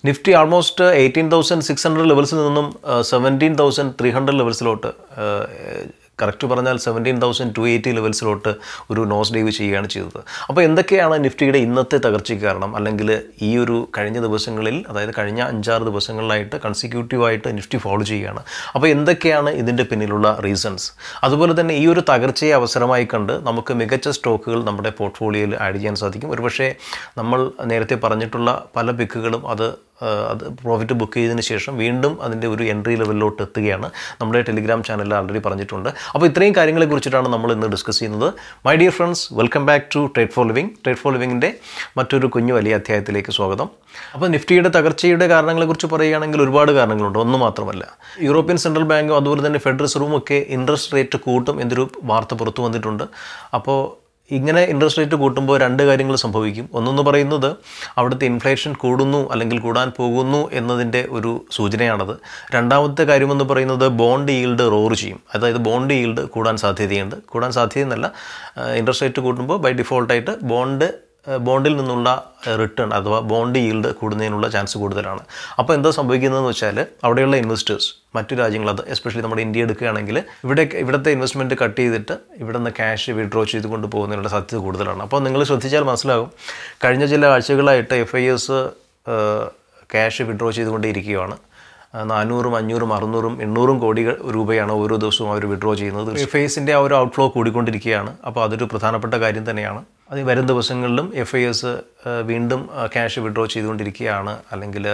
Nifty almost eighteen thousand six hundred ലെവൽസിൽ നിന്നും seventeen thousand three hundred ലെവൽസിലോട്ട് correct പറഞ്ഞാൽ സെവൻറ്റീൻ തൗസൻഡ് ടു എയ്റ്റി ലെവൽസിലോട്ട് ഒരു നോസ് ഡൈവ് ചെയ്യുകയാണ് ചെയ്തത് അപ്പോൾ എന്തൊക്കെയാണ് നിഫ്റ്റിയുടെ ഇന്നത്തെ തകർച്ചയ്ക്ക് കാരണം അല്ലെങ്കിൽ ഈ ഒരു കഴിഞ്ഞ ദിവസങ്ങളിൽ അതായത് കഴിഞ്ഞ അഞ്ചാറ് ദിവസങ്ങളിലായിട്ട് കൺസിക്യൂട്ടീവായിട്ട് നിഫ്റ്റി ഫോളോ ചെയ്യുകയാണ് അപ്പോൾ എന്തൊക്കെയാണ് ഇതിൻ്റെ പിന്നിലുള്ള റീസൺസ് അതുപോലെ തന്നെ ഈ ഒരു തകർച്ചയെ അവസരമായി കണ്ട് നമുക്ക് മികച്ച സ്റ്റോക്കുകൾ നമ്മുടെ പോർട്ട്ഫോളിയോയിൽ ആഡ് ചെയ്യാൻ സാധിക്കും ഒരുപക്ഷേ നമ്മൾ നേരത്തെ പറഞ്ഞിട്ടുള്ള പല പിക്കുകളും അത് അത് പ്രോഫിറ്റ് ബുക്ക് ചെയ്തതിന് ശേഷം വീണ്ടും അതിൻ്റെ ഒരു എൻട്രി ലെവലിലോട്ട് എത്തുകയാണ് നമ്മുടെ ടെലിഗ്രാം ചാനലിൽ ആൾറെഡി പറഞ്ഞിട്ടുണ്ട് അപ്പോൾ ഇത്രയും കാര്യങ്ങളെ കുറിച്ചിട്ടാണ് നമ്മൾ ഇന്ന് ഡിസ്കസ് ചെയ്യുന്നത് my dear friends welcome back to trade for living trade for ലിവിങ്ങിൻ്റെ മറ്റൊരു കുഞ്ഞു വലിയ അധ്യായത്തിലേക്ക് സ്വാഗതം അപ്പോൾ നിഫ്റ്റിയുടെ തകർച്ചയുടെ കാരണങ്ങളെക്കുറിച്ച് പറയുകയാണെങ്കിൽ ഒരുപാട് കാരണങ്ങളുണ്ട് ഒന്ന് മാത്രമല്ല യൂറോപ്യൻ സെൻട്രൽ ബാങ്കും അതുപോലെ തന്നെ ഫെഡറൽ റിസർവും ഒക്കെ ഇൻട്രസ്റ്റ് റേറ്റ് കൂട്ടും എന്നൊരു വാർത്ത പുറത്തു വന്നിട്ടുണ്ട് അപ്പോൾ ഇങ്ങനെ ഇൻട്രസ്റ്റ് റേറ്റ് കൂട്ടുമ്പോൾ രണ്ട് കാര്യങ്ങൾ സംഭവിക്കും ഒന്നെന്ന് പറയുന്നത് അവിടുത്തെ ഇൻഫ്ലേഷൻ കൂടുന്നു അല്ലെങ്കിൽ കൂടാൻ പോകുന്നു എന്നതിൻ്റെ ഒരു സൂചനയാണത് രണ്ടാമത്തെ കാര്യമെന്ന് പറയുന്നത് ബോണ്ട് ഈൽഡ് റോർ ചെയ്യും അതായത് ബോണ്ട് ഈൽഡ് കൂടാൻ സാധ്യതയുണ്ട് കൂടാൻ സാധ്യതയെന്നല്ല ഇൻട്രസ്റ്റ് റേറ്റ് കൂട്ടുമ്പോൾ ബൈ ഡിഫോൾട്ടായിട്ട് ബോണ്ട് ബോണ്ടിൽ നിന്നുള്ള റിട്ടേൺ അഥവാ ബോണ്ട് ഈൽഡ് കൂടുന്നതിനുള്ള ചാൻസ് കൂടുതലാണ് അപ്പോൾ എന്താ സംഭവിക്കുന്നതെന്ന് വെച്ചാൽ അവിടെയുള്ള ഇൻവെസ്റ്റേഴ്സ് മറ്റു രാജ്യങ്ങൾ അത് എസ്പെഷ്യലി നമ്മുടെ ഇന്ത്യ എടുക്കുകയാണെങ്കിൽ ഇവിടെ ഇവിടുത്തെ ഇൻവെസ്റ്റ്മെൻറ്റ് കട്ട് ചെയ്തിട്ട് ഇവിടെ നിന്ന് ക്യാഷ് വിഡ്രോ ചെയ്ത് കൊണ്ട് പോകുന്നതിനുള്ള സാധ്യത കൂടുതലാണ് അപ്പോൾ നിങ്ങൾ ശ്രദ്ധിച്ചാൽ മനസ്സിലാകും കഴിഞ്ഞ ചില ആഴ്ചകളായിട്ട് F I S cash withdraw ചെയ്തുകൊണ്ടേയിരിക്കുകയാണ് നാനൂറും അഞ്ഞൂറും അറുന്നൂറും എണ്ണൂറും കോടി രൂപയാണ് ഓരോ ദിവസവും അവർ വിഡ്രോ ചെയ്യുന്നത് എഫ് ഐ എസിൻ്റെ ആ ഒരു ഔട്ട്ഫ്ലോ കൂടിക്കൊണ്ടിരിക്കുകയാണ് അപ്പോൾ അതൊരു പ്രധാനപ്പെട്ട കാര്യം തന്നെയാണ് അത് വരും ദിവസങ്ങളിലും എഫ് ഐ എസ് വീണ്ടും ക്യാഷ് വിഡ്രോ ചെയ്തുകൊണ്ടിരിക്കുകയാണ് അല്ലെങ്കിൽ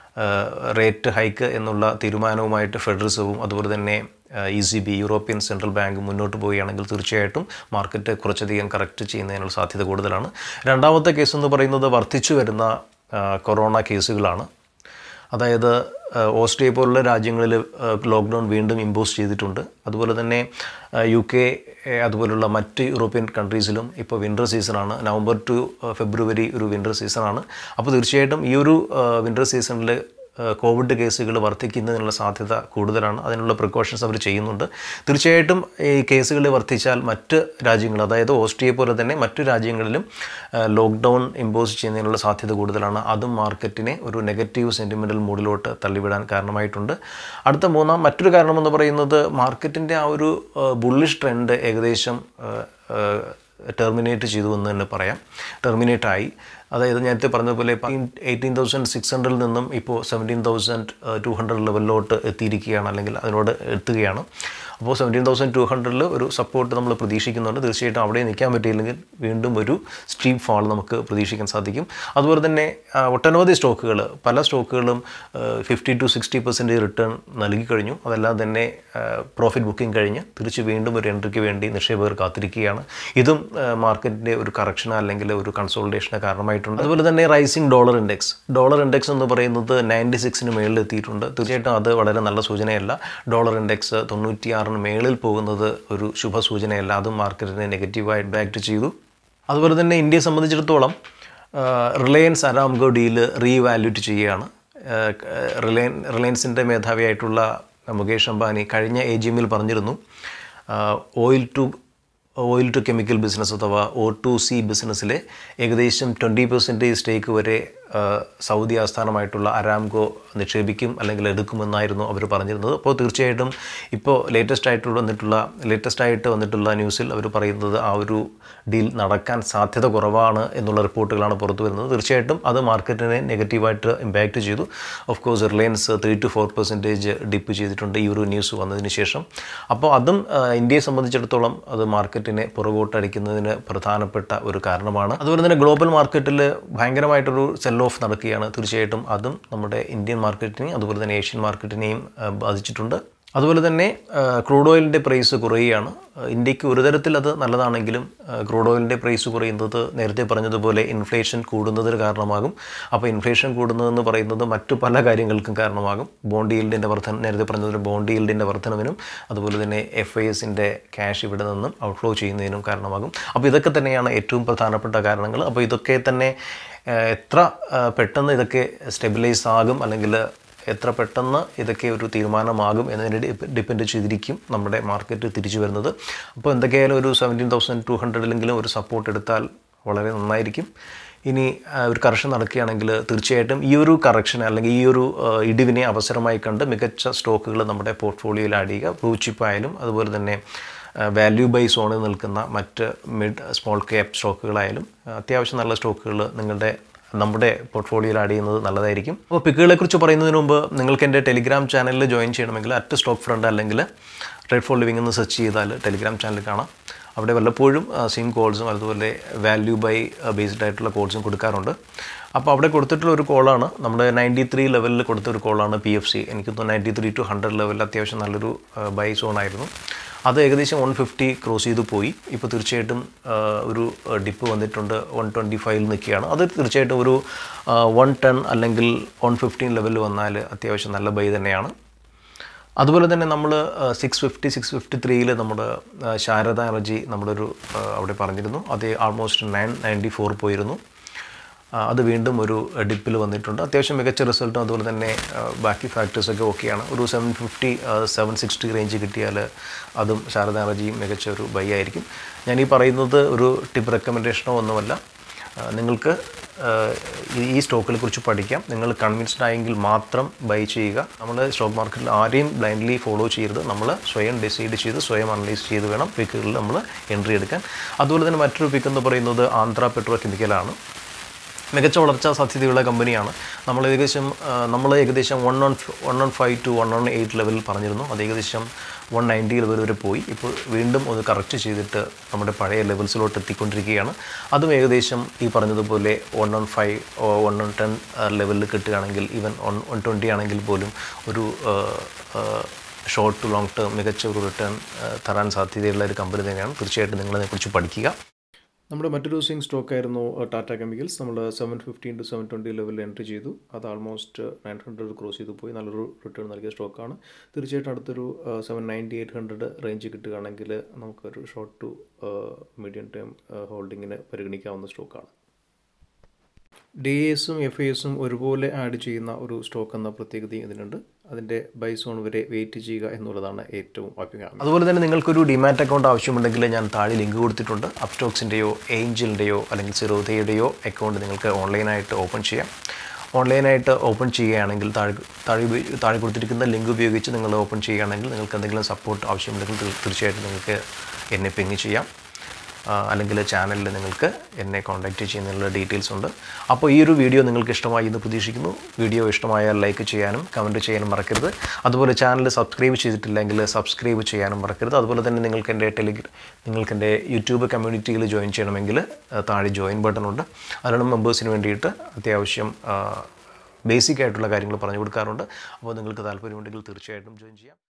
റേറ്റ് ഹൈക്ക് എന്നുള്ള തീരുമാനവുമായിട്ട് ഫെഡറൽ റിസർവും അതുപോലെ തന്നെ E C B European central bank മുന്നോട്ട് പോവുകയാണെങ്കിൽ തീർച്ചയായിട്ടും മാർക്കറ്റ് കുറച്ചധികം കറക്റ്റ് ചെയ്യുന്നതിനുള്ള സാധ്യത കൂടുതലാണ് രണ്ടാമത്തെ കേസ് എന്ന് പറയുന്നത് വർദ്ധിച്ചു വരുന്ന കൊറോണ കേസുകളാണ് അതായത് ഓസ്ട്രിയ പോലുള്ള രാജ്യങ്ങളിൽ ലോക്ക്ഡൗൺ വീണ്ടും ഇമ്പോസ് ചെയ്തിട്ടുണ്ട് അതുപോലെ തന്നെ യു കെ അതുപോലുള്ള മറ്റ് യൂറോപ്യൻ കൺട്രീസിലും ഇപ്പോൾ വിൻ്റർ സീസണാണ് നവംബർ ടു ഫെബ്രുവരി ഒരു വിൻ്റർ സീസണാണ് അപ്പോൾ തീർച്ചയായിട്ടും ഈ ഒരു വിൻ്റർ സീസണിൽ കോവിഡ് കേസുകൾ വർദ്ധിക്കുന്നതിനുള്ള സാധ്യത കൂടുതലാണ് അതിനുള്ള പ്രിക്കോഷൻസ് അവർ ചെയ്യുന്നുണ്ട് തീർച്ചയായിട്ടും ഈ കേസുകൾ വർദ്ധിച്ചാൽ മറ്റ് രാജ്യങ്ങൾ അതായത് ഓസ്ട്രിയ പോലെ തന്നെ മറ്റു രാജ്യങ്ങളിലും ലോക്ക്ഡൗൺ ഇമ്പോസ് ചെയ്യുന്നതിനുള്ള സാധ്യത കൂടുതലാണ് അതും മാർക്കറ്റിനെ ഒരു നെഗറ്റീവ് സെൻറ്റിമെൻ്റൽ മൂഡിലോട്ട് തള്ളിവിടാൻ കാരണമായിട്ടുണ്ട് അടുത്ത മൂന്നാം മറ്റൊരു കാരണമെന്ന് പറയുന്നത് മാർക്കറ്റിൻ്റെ ആ ഒരു ബുള്ളിഷ് ട്രെൻഡ് ഏകദേശം ടെർമിനേറ്റ് ചെയ്തു എന്ന് തന്നെ പറയാം ടെർമിനേറ്റ് ആയി അതായത് നേരത്തെ പറഞ്ഞതുപോലെ എയ്റ്റീൻ തൗസൻഡ് സിക്സ് ഹൺഡ്രഡിൽ നിന്നും ഇപ്പോൾ സെവൻറ്റീൻ തൗസൻഡ് ടു ഹൺഡ്രഡ് ലെവലിലോട്ട് എത്തിയിരിക്കുകയാണ് അല്ലെങ്കിൽ അതിനോട് എത്തുകയാണ് അപ്പോൾ സെവൻറ്റീൻ തൗസൻഡ് ടു ഹൺഡ്രഡിൽ ഒരു സപ്പോർട്ട് നമ്മൾ പ്രതീക്ഷിക്കുന്നുണ്ട് തീർച്ചയായിട്ടും അവിടെ നിൽക്കാൻ പറ്റിയില്ലെങ്കിൽ വീണ്ടും ഒരു സ്റ്റീം ഫാൾ നമുക്ക് പ്രതീക്ഷിക്കാൻ സാധിക്കും അതുപോലെ തന്നെ ഒട്ടനവധി സ്റ്റോക്കുകൾ പല സ്റ്റോക്കുകളും fifty to sixty percentage return നൽകി കഴിഞ്ഞു അതെല്ലാം തന്നെ പ്രോഫിറ്റ് ബുക്കിംഗ് കഴിഞ്ഞ് തിരിച്ച് വീണ്ടും ഒരു എൻട്രിക്ക് വേണ്ടി നിക്ഷേപകർ കാത്തിരിക്കുകയാണ് ഇതും മാർക്കറ്റിൻ്റെ ഒരു കറക്ഷൻ അല്ലെങ്കിൽ ഒരു കൺസോൾട്ടേഷന് കാരണമായിട്ടുണ്ട് അതുപോലെ തന്നെ rising dollar index dollar index എന്ന് പറയുന്നത് നയൻറ്റി സിക്സിന് മേളിൽ എത്തിയിട്ടുണ്ട് തീർച്ചയായിട്ടും അത് വളരെ നല്ല സൂചനയല്ല ഡോളർ ഇൻഡെക്സ് തൊണ്ണൂറ്റിയാറിന് മേളിൽ പോകുന്നത് ഒരു ശുഭസൂചനയല്ല അതും മാർക്കറ്റിനെ നെഗറ്റീവായി ഇമ്പാക്റ്റ് ചെയ്തു അതുപോലെ തന്നെ ഇന്ത്യയെ സംബന്ധിച്ചിടത്തോളം റിലയൻസ് അരാംഗോ ഡീല് റീവാല്യൂറ്റ് ചെയ്യുകയാണ് റിലയൻ റിലയൻസിൻ്റെ മേധാവിയായിട്ടുള്ള മുകേഷ് അംബാനി കഴിഞ്ഞ എ ജി എമ്മിൽ പറഞ്ഞിരുന്നു oil to oil to chemical business അഥവാ ഒ ടു സി ബിസിനസ്സിലെ ഏകദേശം ട്വൻറ്റി പെർസെൻറ്റേജ് സ്റ്റേക്ക് വരെ സൗദി ആസ്ഥാനമായിട്ടുള്ള അരാംകോ നിക്ഷേപിക്കും അല്ലെങ്കിൽ എടുക്കുമെന്നായിരുന്നു അവർ പറഞ്ഞിരുന്നത് അപ്പോൾ തീർച്ചയായിട്ടും ഇപ്പോൾ ലേറ്റസ്റ്റ് ആയിട്ട് വന്നിട്ടുള്ള ലേറ്റസ്റ്റ് ആയിട്ട് വന്നിട്ടുള്ള ന്യൂസിൽ അവർ പറയുന്നത് ആ ഒരു ഡീൽ നടക്കാൻ സാധ്യത കുറവാണ് എന്നുള്ള റിപ്പോർട്ടുകളാണ് പുറത്തു വരുന്നത് തീർച്ചയായിട്ടും അത് മാർക്കറ്റിനെ നെഗറ്റീവായിട്ട് ഇമ്പാക്റ്റ് ചെയ്തു of course Reliance three to four percentage dip ചെയ്തിട്ടുണ്ട് ഈ ഒരു ന്യൂസ് വന്നതിന് ശേഷം അപ്പോൾ അതും ഇന്ത്യയെ സംബന്ധിച്ചിടത്തോളം അത് മാർക്കറ്റിനെ പുറകോട്ടടിക്കുന്നതിന് പ്രധാനപ്പെട്ട ഒരു കാരണമാണ് അതുപോലെ തന്നെ ഗ്ലോബൽ മാർക്കറ്റിൽ ഭയങ്കരമായിട്ടൊരു സെൽ ഓഫ് നടക്കുകയാണ് തീർച്ചയായിട്ടും അതും നമ്മുടെ ഇന്ത്യൻ മാർക്കറ്റിനെയും അതുപോലെ തന്നെ ഏഷ്യൻ മാർക്കറ്റിനെയും ബാധിച്ചിട്ടുണ്ട് അതുപോലെ തന്നെ ക്രൂഡ് ഓയിലിൻ്റെ പ്രൈസ് കുറയുകയാണ് ഇന്ത്യക്ക് ഒരു തരത്തിൽ അത് നല്ലതാണെങ്കിലും ക്രൂഡ് ഓയിലിൻ്റെ പ്രൈസ് കുറയുന്നത് നേരത്തെ പറഞ്ഞതുപോലെ ഇൻഫ്ലേഷൻ കൂടുന്നതിന് കാരണമാകും അപ്പോൾ ഇൻഫ്ലേഷൻ കൂടുന്നതെന്ന് പറയുന്നത് മറ്റു പല കാര്യങ്ങൾക്കും കാരണമാകും ബോണ്ട് ഈൽഡിൻ്റെ വർധന നേരത്തെ പറഞ്ഞതുപോലെ ബോണ്ട് ഈൽഡിൻ്റെ വർധനവിനും അതുപോലെ തന്നെ എഫ് ഐ എസിൻ്റെ ക്യാഷ് ഇവിടെ നിന്നും ഔട്ട്ഫ്ലോ ചെയ്യുന്നതിനും കാരണമാകും അപ്പോൾ ഇതൊക്കെ തന്നെയാണ് ഏറ്റവും പ്രധാനപ്പെട്ട കാരണങ്ങൾ അപ്പോൾ ഇതൊക്കെ തന്നെ എത്ര പെട്ടെന്ന് ഇതൊക്കെ സ്റ്റെബിലൈസ് ആകും അല്ലെങ്കിൽ എത്ര പെട്ടെന്ന് ഇതൊക്കെ ഒരു തീരുമാനമാകും എന്നതിനെ ഡിപ്പെൻഡ് ചെയ്തിരിക്കും നമ്മുടെ മാർക്കറ്റ് തിരിച്ചു വരുന്നത് അപ്പോൾ എന്തൊക്കെയായാലും ഒരു സെവൻറ്റീൻ തൗസൻഡ് ടു ഹൺഡ്രഡിലെങ്കിലും ഒരു സപ്പോർട്ട് എടുത്താൽ വളരെ നന്നായിരിക്കും ഇനി ആ, ഒരു കറക്ഷൻ നടക്കുകയാണെങ്കിൽ തീർച്ചയായിട്ടും ഈ ഒരു കറക്ഷൻ അല്ലെങ്കിൽ ഈ ഒരു ആ, ഇടിവിനെ അവസരമായി കണ്ട് മികച്ച സ്റ്റോക്കുകൾ നമ്മുടെ പോർട്ട്ഫോളിയോയിൽ ആഡ് ചെയ്യുക ബ്ലൂ ചിപ്പ് ആയാലും അതുപോലെ തന്നെ വാല്യൂ ബൈ സോണിൽ നിൽക്കുന്ന മറ്റ് മിഡ് സ്മോൾ ക്യാപ് സ്റ്റോക്കുകളായാലും ആ, അത്യാവശ്യം നല്ല സ്റ്റോക്കുകൾ നിങ്ങളുടെ നമ്മുടെ പോർട്ട്ഫോളിയോയിൽ ആഡ് ചെയ്യുന്നത് നല്ലതായിരിക്കും അപ്പോൾ പിക്കുകളെ കുറിച്ച് പറയുന്നതിന് മുമ്പ് നിങ്ങൾക്ക് എൻ്റെ ടെലിഗ്രാം ചാനലിൽ ജോയിൻ ചെയ്യണമെങ്കിൽ അറ്റ് സ്റ്റോക്ക് ഫ്രണ്ട് അല്ലെങ്കിൽ റെഡ് ഫോർ ലിവിംഗ് എന്ന് സെർച്ച് ചെയ്താൽ ടെലിഗ്രാം ചാനൽ കാണാം അവിടെ വല്ലപ്പോഴും സിം കോൾസും അതുപോലെ വാല്യൂ ബൈ ബേസ്ഡ് ആയിട്ടുള്ള കോൾസും കൊടുക്കാറുണ്ട് അപ്പോൾ അവിടെ കൊടുത്തിട്ടുള്ള ഒരു കോളാണ് നമ്മുടെ നയൻറ്റി ത്രീ ലെവലിൽ കൊടുത്ത ഒരു കോളാണ് പി എഫ് സി എനിക്ക് തോന്നുന്നു നയൻറ്റി ത്രീ ടു ഹൺഡ്രഡ് ലെവലിൽ അത്യാവശ്യം നല്ലൊരു ബൈ സോൺ ആയിരുന്നു അത് ഏകദേശം വൺ ഫിഫ്റ്റി ക്രോസ് ചെയ്ത് പോയി ഇപ്പോൾ തീർച്ചയായിട്ടും ആ, ഒരു ഡിപ്പ് വന്നിട്ടുണ്ട് വൺ ട്വൻറ്റി ഫൈവിൽ നിൽക്കുകയാണ് അത് തീർച്ചയായിട്ടും ഒരു വൺ ടെൻ അല്ലെങ്കിൽ വൺ ഫിഫ്റ്റീൻ ലെവലിൽ വന്നാൽ അത്യാവശ്യം നല്ല ബൈ തന്നെയാണ് അതുപോലെ തന്നെ നമ്മൾ സിക്സ് ഫിഫ്റ്റി സിക്സ് ഫിഫ്റ്റി ത്രീയിൽ നമ്മുടെ ആ, ശാരദ എനർജി നമ്മുടെ ഒരു ആ, അവിടെ പറഞ്ഞിരുന്നു അത് ആൾമോസ്റ്റ് നയൻ നയൻറ്റി ഫോർ പോയിരുന്നു ആ, അത് വീണ്ടും ഒരു ഡിപ്പിൽ വന്നിട്ടുണ്ട് അത്യാവശ്യം മികച്ച റിസൾട്ടും അതുപോലെ തന്നെ ആ, ബാക്കി ഫാക്ടേഴ്സൊക്കെ ഓക്കെയാണ് ഒരു seven fifty seven sixty range കിട്ടിയാൽ അതും ശാരദ എനർജിയും മികച്ച ഒരു ബൈ ആയിരിക്കും ഞാൻ ഈ പറയുന്നത് ഒരു ടിപ്പ് റെക്കമെൻഡേഷനോ ഒന്നുമല്ല ആ, നിങ്ങൾക്ക് ആ, ഈ- ഈ സ്റ്റോക്കിനെ കുറിച്ച് പഠിക്കാം നിങ്ങൾ കൺവിൻസ്ഡ് ആയെങ്കിൽ മാത്രം ബൈ ചെയ്യുക നമ്മൾ സ്റ്റോക്ക് മാർക്കറ്റിൽ ആരെയും ബ്ലൈൻഡ്ലി ഫോളോ ചെയ്യരുത് നമ്മൾ സ്വയം ഡിസൈഡ് ചെയ്ത് സ്വയം അനലൈസ് ചെയ്ത് വേണം പിക്കുകളിൽ നമ്മൾ എൻട്രി എടുക്കാൻ അതുപോലെ തന്നെ മറ്റൊരു പിക്ക് എന്ന് പറയുന്നത് ആന്ധ്ര പെട്രോ കെമിക്കലാണ് മികച്ച വളർച്ചാ സാധ്യതയുള്ള കമ്പനിയാണ് നമ്മൾ ഏകദേശം ആ, നമ്മൾ ഏകദേശം one on one on five to one on eight ലെവലിൽ പറഞ്ഞിരുന്നു അത് ഏകദേശം വൺ നയൻറ്റി ലെവൽ വരെ പോയി ഇപ്പോൾ വീണ്ടും ഒന്ന് കറക്റ്റ് ചെയ്തിട്ട് നമ്മുടെ പഴയ ലെവൽസിലോട്ട് എത്തിക്കൊണ്ടിരിക്കുകയാണ് അതും ഏകദേശം ഈ പറഞ്ഞതുപോലെ one on five one on ten ലെവലിൽ കിട്ടുകയാണെങ്കിൽ ഈവൻ വൺ വൺ ട്വൻറ്റി ആണെങ്കിൽ പോലും ഒരു ഷോർട്ട് ടു ലോങ് ടേം മികച്ച ഒരു റിട്ടേൺ തരാൻ സാധ്യതയുള്ള ഒരു കമ്പനി തന്നെയാണ് തീർച്ചയായിട്ടും നിങ്ങളതിനെക്കുറിച്ച് പഠിക്കുക നമ്മുടെ മറ്റൊരു സ്വിംഗ് സ്റ്റോക്ക് ആയിരുന്നു ടാറ്റ കെമിക്കൽസ് നമ്മൾ seven fifteen to seven twenty ലെവലിൽ എൻട്രി ചെയ്തു അത് ആൾമോസ്റ്റ് നയൻ ഹൺഡ്രഡ് ക്രോസ് ചെയ്തു പോയി നല്ലൊരു റിട്ടേൺ നൽകിയ സ്റ്റോക്കാണ് തീർച്ചയായിട്ടും അടുത്തൊരു seven ninety eight hundred range കിട്ടുകയാണെങ്കിൽ നമുക്കൊരു ഷോർട്ട് ടു മീഡിയം ടേം ഹോൾഡിങ്ങിന് പരിഗണിക്കാവുന്ന സ്റ്റോക്കാണ് ഡി എസും എഫ് എസും ഒരുപോലെ ആഡ് ചെയ്യുന്ന ഒരു സ്റ്റോക്ക് എന്ന പ്രത്യേകതയും ഇതിനുണ്ട് അതിൻ്റെ ബൈ സോൺ വരെ വെയിറ്റ് ചെയ്യുക എന്നുള്ളതാണ് ഏറ്റവും അഭികാമ്യം അതുപോലെ തന്നെ നിങ്ങൾക്കൊരു ഡിമാറ്റ് അക്കൗണ്ട് ആവശ്യമുണ്ടെങ്കിൽ ഞാൻ താഴെ ലിങ്ക് കൊടുത്തിട്ടുണ്ട് അപ്സ്റ്റോക്സിൻ്റെയോ ഏഞ്ചലിൻ്റെയോ അല്ലെങ്കിൽ സിറോധയുടെയോ അക്കൗണ്ട് നിങ്ങൾക്ക് ഓൺലൈനായിട്ട് ഓപ്പൺ ചെയ്യാം ഓൺലൈനായിട്ട് ഓപ്പൺ ചെയ്യുകയാണെങ്കിൽ താഴെ താഴെ ഉപയോഗി- താഴെ കൊടുത്തിരിക്കുന്ന ലിങ്ക് ഉപയോഗിച്ച് നിങ്ങൾ ഓപ്പൺ ചെയ്യുകയാണെങ്കിൽ നിങ്ങൾക്ക് എന്തെങ്കിലും സപ്പോർട്ട് ആവശ്യമുണ്ടെങ്കിൽ തീർ- തീർച്ചയായിട്ടും നിങ്ങൾക്ക് എന്നെ പിങ് ചെയ്യാം ആ, അല്ലെങ്കിൽ ചാനലിൽ നിങ്ങൾക്ക് എന്നെ കോൺടാക്റ്റ് ചെയ്യുന്നതിനുള്ള ഡീറ്റെയിൽസ് ഉണ്ട് അപ്പോൾ ഈ ഒരു വീഡിയോ നിങ്ങൾക്ക് ഇഷ്ടമായി എന്ന് പ്രതീക്ഷിക്കുന്നു വീഡിയോ ഇഷ്ടമായാൽ ലൈക്ക് ചെയ്യാനും കമൻറ്റ് ചെയ്യാനും മറക്കരുത് അതുപോലെ ചാനൽ സബ്സ്ക്രൈബ് ചെയ്തിട്ടില്ലെങ്കിൽ സബ്സ്ക്രൈബ് ചെയ്യാനും മറക്കരുത് അതുപോലെ തന്നെ നിങ്ങൾക്ക് എൻ്റെ ടെലിഗ്ര നിങ്ങൾക്ക് എൻ്റെ യൂട്യൂബ് കമ്മ്യൂണിറ്റിയിൽ ജോയിൻ ചെയ്യണമെങ്കിൽ ആ, താഴെ ജോയിൻ ബട്ടൺ ഉണ്ട് അതിനുള്ള മെമ്പേഴ്സിന് വേണ്ടിയിട്ട് അത്യാവശ്യം ബേസിക് ആയിട്ടുള്ള കാര്യങ്ങൾ പറഞ്ഞു കൊടുക്കാറുണ്ട് അപ്പോൾ നിങ്ങൾക്ക് താല്പര്യമുണ്ടെങ്കിൽ തീർച്ചയായിട്ടും ജോയിൻ ചെയ്യാം